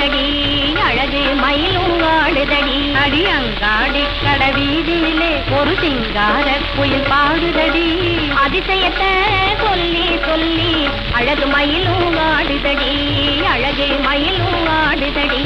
ஆடுதடி அழகு மயிலும் ஆடுதடி அடி அங்காடி கடவீதியிலே ஒரு சிங்கார குயில் பாடுதடி அதிசயத்தை சொல்லி சொல்லி அழகு மயிலும் ஆடுதடி அழகு மயிலும் ஆடுதடி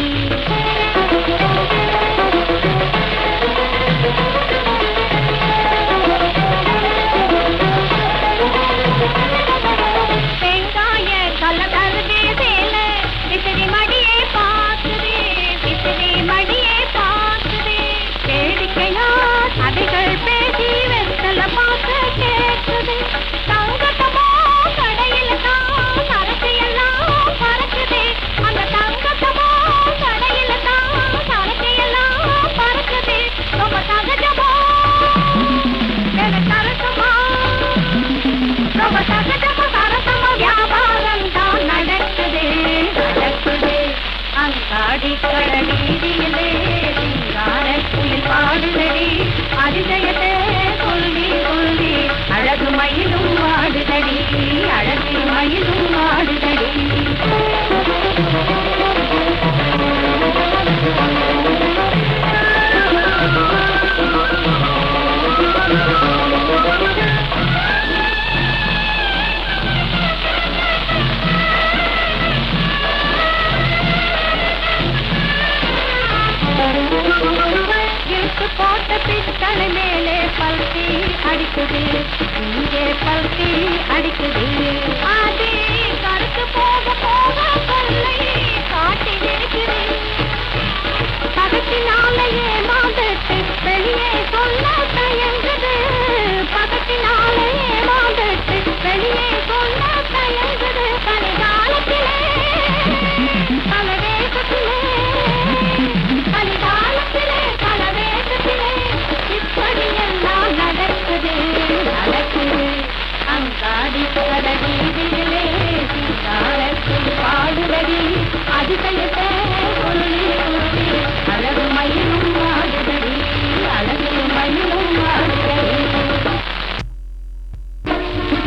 வெங்காய கலர் வேல விசிறி மடியே பார்க்குது விசிறி மடியே பார்க்குது வேடிக்கையா கதைகள் பேசி வெத்தல பார்க்க கேட்குது தங்கத்தமோ கடையில தான் சரக்கு எல்லாம் பறக்குது அந்த தங்கத்தமோ கடையில தான் சரக்கு எல்லாம் பறக்குது ரொம்ப சகஜமோ எனக்கு தரட்டுமா ரொம்ப சகஜமா சரசமா வியாபாரம் தான் நடக்குது நடக்குது அங்காடி கடவீதியிலே சிங்கார குயில் பாடுதடி அதிசயத்தை சொல்லி சொல்லி அழகு மயிலும் ஆடுதடி அழகு மயிலும் ஆடுதடி இழுத்து போட்ட பித்தளை மேலே பல்கி அடிக்குது இங்கே பல்கி அடிக்குது அது